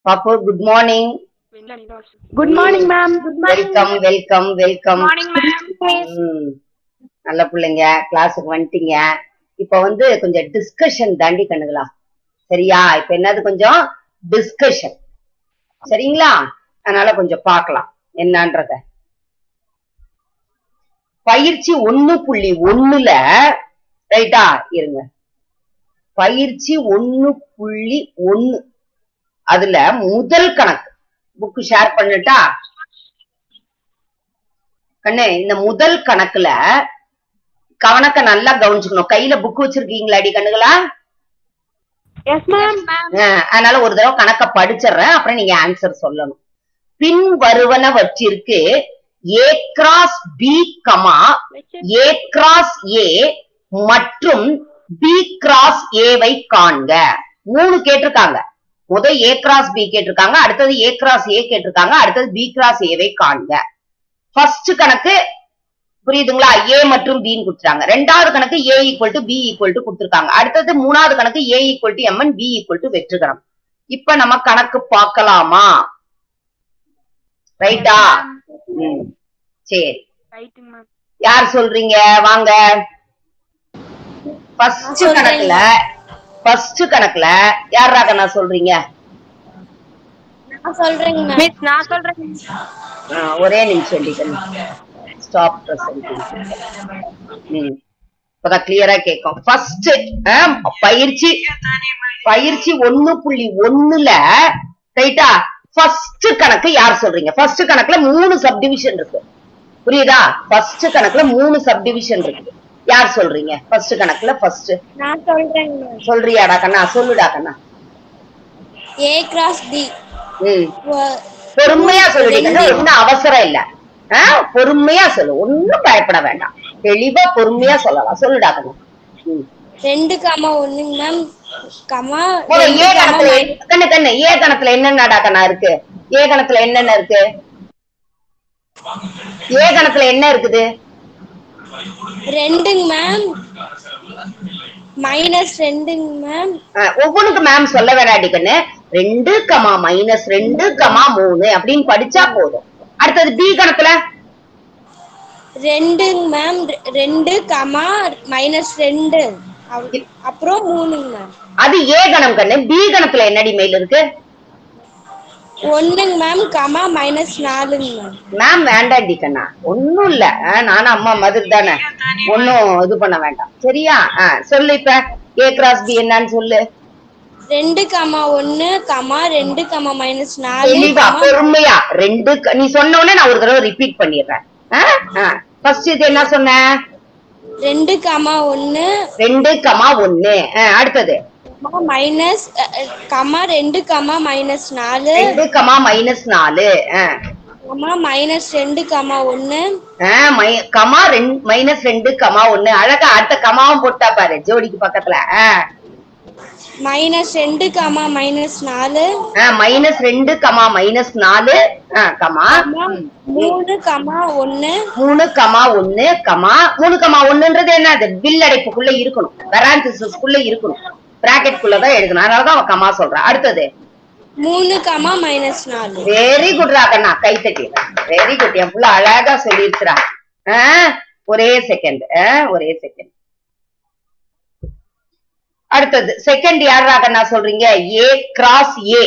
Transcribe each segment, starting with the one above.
பாப்பு good morning good morning ma'am good welcome welcome welcome morning ma'am ம் நல்ல பிள்ளைங்க கிளாஸுக்கு வந்துட்டீங்க இப்ப வந்து கொஞ்சம் டிஸ்கஷன் தாண்டி கண்ணுங்களா சரியா இப்ப என்னது கொஞ்சம் டிஸ்கஷன் சரிங்களா அதனால கொஞ்சம் பார்க்கலாம் என்னன்றத பயிற்சி ஒண்ணு புள்ளி ஒண்ணுல ரைட்டா இருங்க பயிற்சி ஒண்ணு புள்ளி ஒண்ணு அதுல முதல் கணக்கு புக் ஷேர் பண்ணட்டா கண்ணு இந்த முதல் கணக்குல கவனக்க நல்லா கவனிச்சுக்கணும் கையில புக் வச்சிருக்கீங்களாடி கண்ணுகளா எஸ் மேம் அஹ் அதனால ஒரு தடவை கணக்க படிச்சிடுறேன் அப்புறம் நீங்க ஆன்சர் சொல்லணும் பின் வருவனவற்றிற்கு A cross B comma A cross A மற்றும் பி கிராஸ் ஏவை காண்க மூணு கேட்டிருக்காங்க முத ஏ கிராஸ் பி கேட்டிருக்காங்க அடுத்தது ஏ கிராஸ் ஏ கேட்டிருக்காங்க அடுத்தது பி கிராஸ் ஏவை காண்க ஃபர்ஸ்ட் கணக்கு புரியுதுங்களா ஏ மற்றும் பின்னு கொடுத்துட்டாங்க ரெண்டாவது கணக்கு A equal to B equal to கொடுத்துருக்காங்க அடுத்தது மூணாவது கணக்கு A equal to M N B equal to வெற்றுகரம் இப்ப நம்ம கணக்கு பார்க்கலாமா ரைட்டா ம் சரி ரைட்டுங்க மேம் யார் சொல்றீங்க வாங்க ஃபர்ஸ்ட் கணக்குல ஃபர்ஸ்ட் கணக்குல யார் ராகண்ணா சொல்றீங்க நான் சொல்றேங்க மேம் மிஸ் நான் சொல்றேன் ஆ, ஒரே நிமிஷம் டிக்கன் ஸ்டாப் ம் இப்பதான் கிளியரா கேட்கும் ஃபர்ஸ்ட் பயிற்சி பயிற்சி ஒண்ணு புள்ளி ஒண்ணுல ரைட்டா ஃபர்ஸ்ட் கணக்கு யார் சொல்றீங்க ஃபர்ஸ்ட் கணக்குல மூணு சப்டிவிஷன் இருக்கு புரியுதா ஃபர்ஸ்ட் கணக்குல மூணு சப்டிவிஷன் இருக்கு யார் சொல்றீங்க ஃபர்ஸ்ட் கணக்குல ஃபர்ஸ்ட் நான் சொல்றேங்க மேம் சொல்றியாடா கண்ணா சொல்லுடா கண்ணா ஏ கிராஸ் டி ம் பொறுமையா சொல்லிட்டு ஒன்னும் அவசரம் இல்ல ஆ, பொறுமையா சொல்லு ஒண்ணும் பயப்பட வேண்டாம் தெளிவா பொறுமையா சொல்லலாம் சொல்லுடா கண்ணா ம். ரெண்டு கமா ஒண்ணுங்க மேம் கமா முதல்ல ரெண்டு ஏ கமா கணத்துல கண்ணு கண்ணு ஏ கணத்துல என்னென்னடா கண்ணா இருக்கு ஏ கணத்துல என்னென்ன இருக்கு ஏ கணத்துல என்ன இருக்குது ரெண்டுங்க மேம் மைனஸ் ரெண்டுங்க மேம் ஆ, ஒவ்வொன்றுக்கு மேம் சொல்ல வேண்டாடி கண்ணு ரெண்டு கமா மைனஸ் ரெண்டு கமா மூணு அப்படின்னு படிச்சா போதும் அடுத்தது பி கணக்குல ரெண்டுங்க மேம் ரெண்டு கமா மைனஸ் ரெண்டு அவ்- அப்புறம் மூணுங்க மேம் அது ஏ கணம் கண்ணு பி கணத்துல என்னடி மெயில் இருக்கு ஒண்ணுங்க மேம் கமா மைனஸ் நாலுங்க மேம் மேம் வேண்டாண்டி கண்ணா ஒண்ணும் இல்ல ஆ, நானும் அம்மா மாதிரி தானே ஒன்னும் இது பண்ண வேண்டாம் சரியா ஆ, சொல்லு இப்ப ஏ கிராஸ் பி என்னன்னு சொல்லு ரெண்டு கமா ஒண்ணு கமா ரெண்டு கமா மைனஸ் நாலு தெளிவா கமா பொறுமையா ரெண்டு க- நீ சொன்ன உடனே நான் ஒரு தடவை ரிப்பீட் பண்ணிடுறேன் ஃபர்ஸ்ட் இது என்ன சொன்ன ரெண்டு கமா ஒண்ணு ரெண்டு கமா ஒண்ணு ஆ, அடுத்தது மைனஸ் கமா ரெண்டு கமா மைனஸ் நாலு ரெண்டு கமா மைனஸ் நாலு ஆ. கமா மைனஸ் ரெண்டு கமா ஒண்ணு ஆ, மை- கமா ரெண்டு மைனஸ் ரெண்டு கமா ஒண்ணு அழகா அடுத்த கமாவும் போட்டா பாரு ஜோடிக்கு பக்கத்துல மைனஸ் ரெண்டு கமா மைனஸ் நாலு மைனஸ் ரெண்டு கமா மைனஸ் நாலு ஆ, கமா கமா மூணு கமா ஒண்ணு மூணு கமா ஒண்ணு கமா மூணு கமா ஒண்ணுன்றது என்ன அது வில் அடைப்புக்குள்ள இருக்கணும் வெராந்திசஸ்க்குள்ள இருக்கணும் பிராக்கெட் குள்ளதான் எழுதணும் அதனாலதான் அவன் கமா சொல்றான் அடுத்தது மூணு கமா மைனஸ் நாலு வெரி குட் ராகண்ணா கை தட்டி வெரி குட் என் புள்ள அழகா சொல்லிருக்கிறா ஒரே செகண்ட் ஒரே செகண்ட் அடுத்தது செகண்ட் யார் ராகண்ணா சொல்றீங்க ஏ கிராஸ் ஏ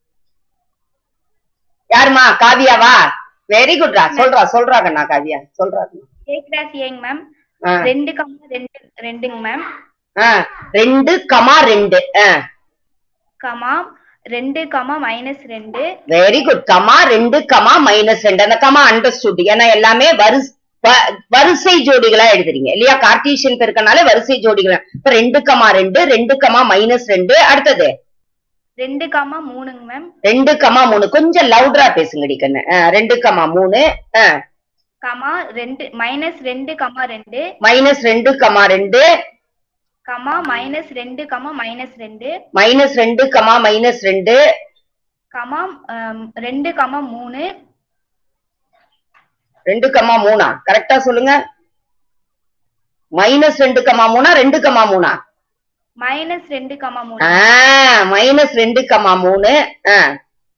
யாருமா காவியாவா வெரி குட் ரா சொல்றா சொல்றாங்கண்ணா காவியா சொல்றாங்க ஏ கிளாஸ் ஏங்க மேம் ஆ. ரெண்டு கமா ரெண்டு ரெண்டுங்க மேம் ஆ, ரெண்டு கமா ரெண்டு கமா ரெண்டு கமா மைனஸ் ரெண்டு வெரி குட் கமா ரெண்டு கமா மைனஸ் ரெண்டு அந்த கமா அண்டர்ஸ்டுட் ஏன்னா எல்லாமே வரிசை வ- வரிசை ஜோடிகளா எழுதுறீங்க இல்லையா கார்டீசியன் பெருக்கனால வரிசை ஜோடிகள் இப்ப ரெண்டு கமா ரெண்டு ரெண்டு கமா மைனஸ் ரெண்டு அடுத்தது ரெண்டு கமா மூணுங்க மேம் ரெண்டு கமா மூணு கொஞ்சம் லவுடரா பேசுங்கடி கண்ணு ஆ, ரெண்டு கமா மூணு கமா ரெண்டு மைனஸ் ரெண்டு கமா ரெண்டு மைனஸ் ரெண்டு கமா ரெண்டு கமா மைனஸ் ரெண்டு கமா மைனஸ் ரெண்டு மைனஸ் ரெண்டு கமா மைனஸ் ரெண்டு கமா ஆம், ரெண்டு கமா மூணு ரெண்டு கமா மூணா கரெக்டா சொல்லுங்க மைனஸ் ரெண்டு கமா மூணா ரெண்டு கமா மூணா மைனஸ் ரெண்டு கமா மூணு ஆ மைனஸ் ரெண்டு கமா மூணு ஆ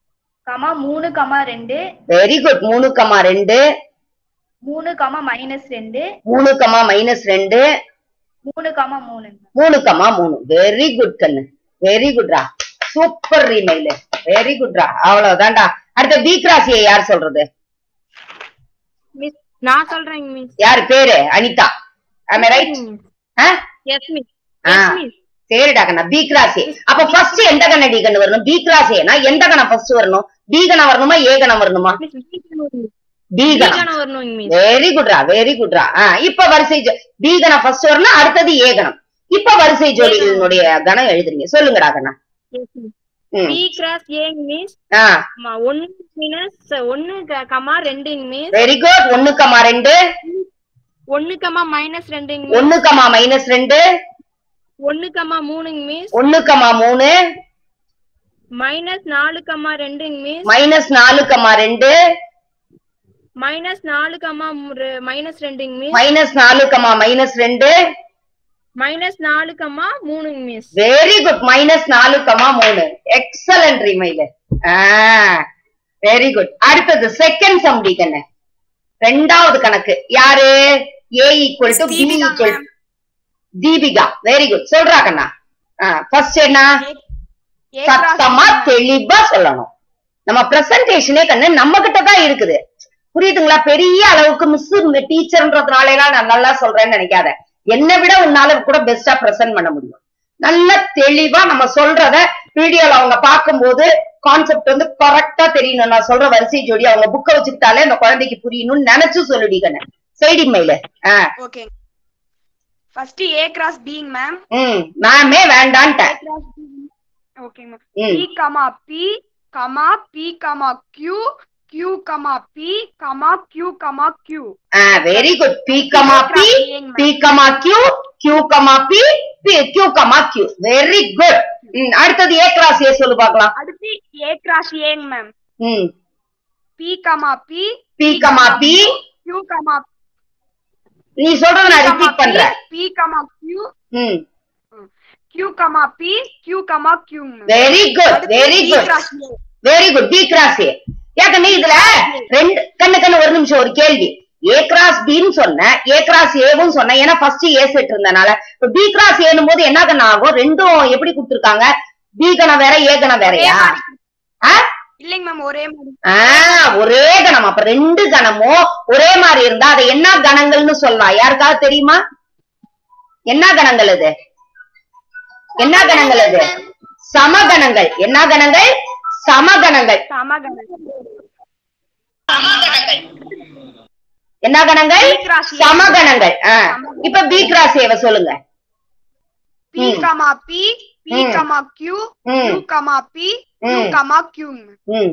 கமா மூணு கமா ரெண்டு வெரி குட் மூணு கமா ரெண்டு மூணு கமா மைனஸ் ரெண்டு மூணு கமா மைனஸ் ரெண்டு மூணு கமா மூணு மூணு கமா மூணு வெரி குட் கண்ணு வெரி குட்ரா சூப்பர் ரீமெயில் வெரி குட்ரா அவ்வளவுதான்டா அடுத்த பி கிராஸ் ஏ யார் சொல்றது மிஸ் நான் சொல்றேங்க மிஸ் யார் பேரு அனிதா am I right ஆ எஸ் மிஸ் ஆ. சரிடா கண்ணா பி கிராஸ் ஏ அப்ப ஃபர்ஸ்ட் எந்த கண்ணடி கண்ணு வரணும் பி கிராஸ் ஏனா எந்த கணம் ஃபர்ஸ்ட் வரணும் பி கணம் வரணுமா ஏ கணம் வரணுமா மிஸ் பி கணம் வரணும் மிஸ் வெரி குட்ரா வெரி குட்ரா இப்ப வரிசை ஜோ- பி கணம் ஃபர்ஸ்ட் வரணும் அடுத்தது ஏ கணம் இப்ப வரிசை ஜோடிகளினுடைய கணம் எழுதுறீங்க சொல்லுங்கடா கண்ணா ம். பி கிராஸ் ஏங்க மிஸ் ஆ ஒன்னு மைனஸ் ஒன்னு கமா ரெண்டுங்க மிஸ் வெரி குட் ஒண்ணு கமா ரெண்டு ஒன்னு கமா மைனஸ் ரெண்டுங்க மிஸ் ஒண்ணு கமா மைனஸ் ரெண்டு ஒன்னு கமா மூணுங்க மிஸ் ஒண்ணு கமா மூணு மைனஸ் நாலு கமா ரெண்டுங்க மிஸ் மைனஸ் நாலு கமா ரெண்டு மைனஸ் நாலு கமா மைனஸ் ரெண்டுங்க மிஸ் மைனஸ் நாலு கமா மைனஸ் ரெண்டு மைனஸ் நாலு கமா மூணுங்க மிஸ் வெரி குட் மைனஸ் நாலு கமா மூணு எக்ஸலண்ட் ரிமைல வெரி குட் அடுத்தது செகண்ட் சம்டி கண்ணு ரெண்டாவது கணக்கு யாரு A equal to B equal Deepika very good சொல்றா கண்ணா ஃபர்ஸ்ட் என்ன சத்தமா தெளிவா சொல்லணும் நம்ம பிரசன்டேஷனே கண்ணு நம்ம கிட்ட தான் இருக்குது புரியுதுங்களா பெரிய அளவுக்கு மிஸ் டீச்சர்ன்றதுனால எல்லாம் நான் நல்லா சொல்றேன்னு நினைக்காத என்னை விட உன்னால கூட பெஸ்டா பிரசன்ட் பண்ண முடியும் நல்ல தெளிவா நம்ம சொல்றத வீடியோல அவங்க பார்க்கும்போது கான்செப்ட் வந்து கரெக்டா தெரியணும் நான் சொல்ற வரிசை ஜோடி அவங்க புக்க வச்சுக்கிட்டாலே அந்த குழந்தைக்கு புரியணும்னு நினைச்சு சொல்லுடி கண்ணு சைடி மைல ஆஹ் ஓகே ஃபர்ஸ்ட் ஏ கிராஸ் பிங் மேம் ம் மேமே வேண்டான்ட்டேன் ஓகே மேம் ம் P comma P comma P comma Q Q comma P comma Q comma Q very good P comma B B comma Q Q comma B Q comma Q very good அடுத்தது A cross A சொல்லு பார்க்கலாம் அடுத்து A cross ஏங் ma'am ம் P comma B B comma B Q comma நீ சொல்றத நான் repeat பண்றேன் பி கமா கியூ ம் Q comma B Q comma Q very good very good very good B cross A ஏக்கண்ணே இதுல ரெண்டு கண்ணு கண்ணு ஒரு நிமிஷம் ஒரு கேள்வி ஏ கிராஸ் பின்னு சொன்னேன் ஏ கிராஸ் ஏவும் சொன்னேன் ஏன்னா ஃபர்ஸ்ட் ஏ செட் இருந்தனால இப்ப பி கிராஸ் ஏனும் போது என்ன கண்ணு ஆகும் ரெண்டும் எப்படி கொடுத்துருக்காங்க பி கணம் வேற ஏ கணம் வேறயா ஆ? இல்லைங்க மேம் ஒரே மாதிரி ஆ, ஒரே கணம் அப்ப ரெண்டு கணமும் ஒரே மாதிரி இருந்தா அதை என்ன கணங்கள்னு சொல்லலாம் யாருக்காவது தெரியுமா என்ன கணங்கள் இது என்ன கணங்கள் இது சமகணங்கள் என்ன கணங்கள் சமகணங்கள் சமகணம் என்ன கணங்கள் B cross A. சமகணங்கள் ஆ. இப்ப பி கிராஸ் ஏவ சொல்லுங்க பி ம். கமா பி பி ம். கமா கியூ ம். கியூ கமா பி கியூ ம். கமா கியூ ம்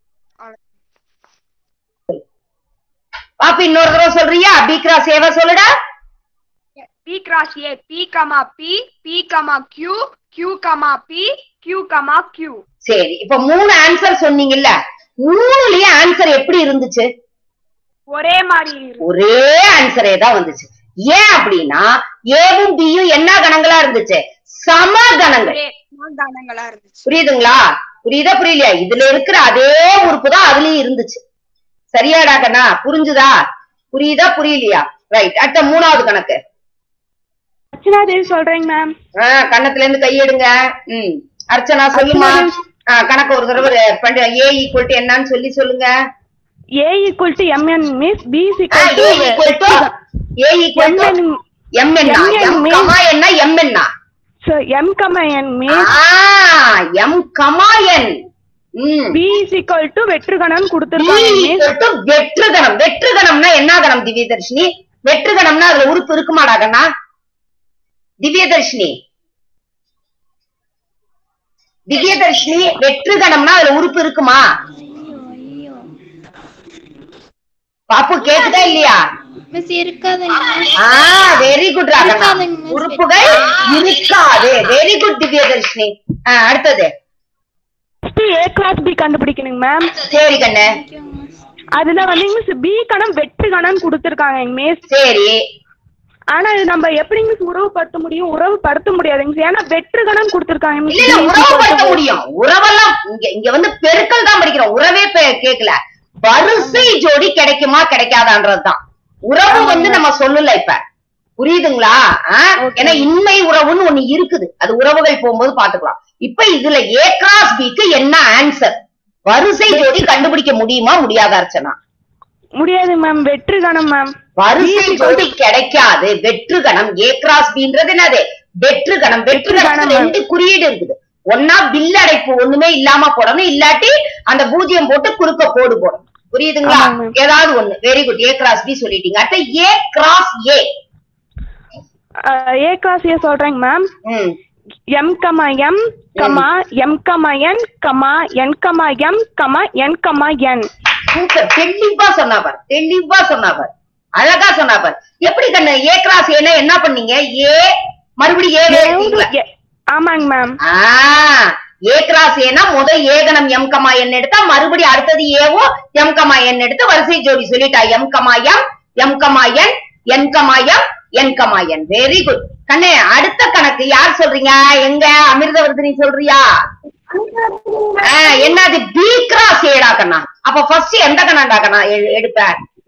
பாப்பி இன்னொரு தடவை சொல்றியா பி கிராஸ் ஏவ சொல்லுடா B cross A B comma B B comma Q Q comma B Q comma Q சரி இப்ப மூணு ஆன்சர் சொன்னீங்கல்ல மூணுலயும் ஆன்சர் எப்படி இருந்துச்சு ஒரே மாதிரி இருக்கு. ஒரே ஆன்சரே தான் வந்துச்சு ஏன் அப்படின்னா ஏவும் பியும் என்ன கணங்களா இருந்துச்சு சம கணங்கள் ஒரே கணங்களா இருந்துச்சு புரியுதுங்களா புரியுதா புரியலையா இதுல இருக்கிற அதே உறுப்பு தான் அதுலயும் இருந்துச்சு சரியாடா கண்ணா புரிஞ்சுதா புரியுதா புரியலையா ரைட் அடுத்த மூணாவது கணக்கு அர்ச்சனா தேவி சொல்றேங்க மேம் ஆஹ் கண்ணத்துல இருந்து கையெடுங்க ம் அர்ச்சனா சொல்லுமா ஆஹ் கணக்கு ஒரு தடவை ஏ ஈக்குவல் டு என்னன்னு சொல்லி சொல்லுங்க A equal to mn means B is A equal to equal to A equal to mn M என்ன MN எம் means- கமா என்ன எம் என்ன so m comma n means M comma N ம் B is equal to வெற்றுகணம் B கொடுத்திருக்காங்க means equal to வெற்றுகணம் வெற்றுகணம்னா என்ன கணம் திவ்யதர்ஷினி வெற்றுகணம்னா அதுல உறுப்பு இருக்குமாடா கண்ணா திவ்யதர்ஷினி திவ்யதர்ஷினி வெற்றுகணம்னா அதுல உறுப்பு இருக்குமா பாப்பு கேக்குதா இல்லையா மிஸ் இருக்காதுங்க ஆ வெரி குட் ராகண்ணா இருக்காதுங்க miss. உறுப்புகள் இருக்காது வெரி குட் திவ்யதர்ஷினி ஆ, அடுத்தது first A class B கண்டுபிடிக்கணுங்க மேம் சரி கண்ணு அதுல வந்து மிஸ் B கணம் வெற்றுகணம் கொடுத்திருக்காங்க மிஸ் சரி ஆனா இது நம்ம எப்படிங்க மிஸ் உறவுபடுத்த முடியும் உறவுபடுத்த முடியாதுங்க மிஸ் ஏன்னா வெற்று கணம் கொடுத்துருக்காங்க இல்ல இல்ல உறவுபடுத்த முடியும் உறவெல்லாம் இங்க இங்க வந்து பெருக்கல் தான் படிக்கிறோம் உறவே பே- கேக்கல வரிசை ஜோடி கிடைக்குமா கிடைக்காதான்றதுதான் உறவு வந்து நம்ம சொல்லல இப்ப புரியுதுங்களா ஆ? ஏன்னா இன்மை உறவுன்னு ஒண்ணு இருக்குது அது உறவுகள் போகும்போது பாத்துக்கலாம் இப்ப இதுல ஏ கிராஸ் பிக்கு என்ன ஆன்சர் வரிசை ஜோடி கண்டுபிடிக்க முடியுமா முடியாத அர்ச்சனா முடியாது மேம் வெற்று கணம் மேம் வரிசை ஜோடி கிடைக்காது வெற்று கணம் ஏ கிராஸ் பின்றது என்னது வெற்று கணம் வெற்று வெற்று கணம் கணம். ரெண்டு குறியீடு இருக்குது ஒன்னா பில் அடைப்பு ஒண்ணுமே இல்லாம போடணும் இல்லாட்டி அந்த பூஜ்ஜியம் போட்டு குறுக்க கோடு போடணும் புரியுதுங்களா ஆமாங்க மேம். ஏதாவது ஒண்ணு very good A cross B சொல்லிட்டீங்க அடுத்து A cross A A class ஏ சொல்றேங்க மேம் ம் M comma M comma M comma N comma N comma M comma N comma N super தெளிவா சொன்னா பார் தெளிவா சொன்னா பார் அழகா சொன்னா பார் எப்படி கண்ணு ஏ கிராஸ் ஏன்னா என்ன பண்ணீங்க ஏ மறுபடியும் ஏ எடுத்தீங்களா ஆமாங்க மேம் ஆ ஏ கிராஸ் ஏனா முத ஏகணம் எம் கமா என் எடுத்தா மறுபடியும் அடுத்தது ஏவோ எம் கமா என் எடுத்து வரிசை ஜோடி சொல்லிட்டா M comma M M comma N N comma M N comma N very good கண்ணே அடுத்த கணக்கு யார் சொல்றீங்க எங்க அமிர்தவர்தினி சொல்றியா ஆ, என்னது பி கிராஸ் ஏடா கண்ணா அப்ப ஃபர்ஸ்ட் எந்த கணாண்டா கண்ணா எ- எடுப்ப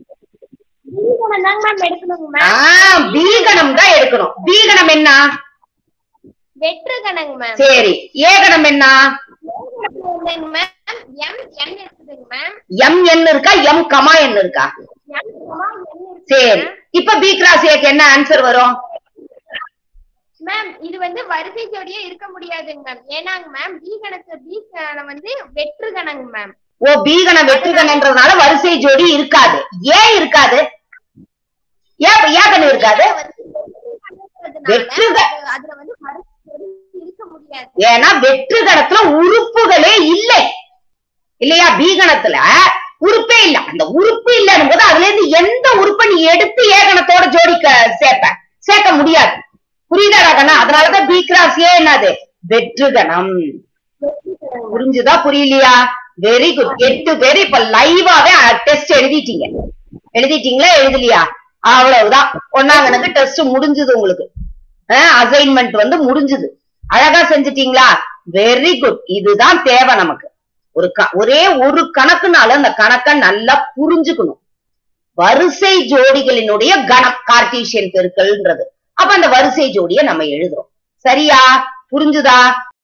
மேம் எடுக்கணுங்க ஆ மேம் பி கணம் தான் எடுக்கணும் பி கணம் என்ன வெற்று கணக்கு மேம் சரி ஏ கணம் என்ன மேம் எம் என் எடுத்துதுங்க மேம் எம் என் இருக்கா எம் கமா என் இருக்கா எம் கமா என் இருக்கு சரி இப்ப பி கிராஸ் ஏக்கு என்ன ஆன்சர் வரும் மேம் இது வந்து வரிசை ஜோடியே இருக்க முடியாதுங்க மேம் ஏன்னாங்க மேம் பி கணக்கு பி கணம் வந்து வெற்று கணக்கு மேம் ஓ பி கணம் வெற்று கணன்றதுனால வரிசை ஜோடி இருக்காது ஏன் இருக்காது ஏன் ஏன் கணம் இருக்காது வெற்று க- அதுல வந்து வரிசை ஜோடி இருக்க முடியாது ஏன்னா வெற்று கணத்துல உறுப்புகளே இல்லை இல்லையா பி கணத்துல உறுப்பே இல்ல அந்த உறுப்பு இல்லைன்னும் போது அதுல இருந்து எந்த உறுப்பை நீ எடுத்து ஏகணத்தோட ஜோடிக்க சேர்ப்ப சேர்க்க முடியாது புரியுதாடா கண்ணா அதனாலதான் பி கிராஸ் ஏ என்னது வெற்று கணம் புரிஞ்சுதா புரியலையா வெரி குட் எட்டு பேர் இப்ப லைவாவே டெஸ்ட் எழுதிட்டீங்க எழுதிட்டீங்களா எழுதலையா அவ்வளவுதான் ஒன்னாங்கனுக்கு டெஸ்ட் முடிஞ்சது உங்களுக்கு அசைன்மெண்ட் வந்து முடிஞ்சது அழகா செஞ்சுட்டீங்களா வெரி குட் இதுதான் தேவை நமக்கு ஒரு க- ஒரே ஒரு கணக்குனால அந்த கணக்கை நல்லா புரிஞ்சுக்கணும் வரிசை ஜோடிகளினுடைய கணம் கார்டீசியன் பெருக்கல்ன்றது அப்ப அந்த வரிசை ஜோடியை நம்ம எழுதுறோம் சரியா புரிஞ்சுதா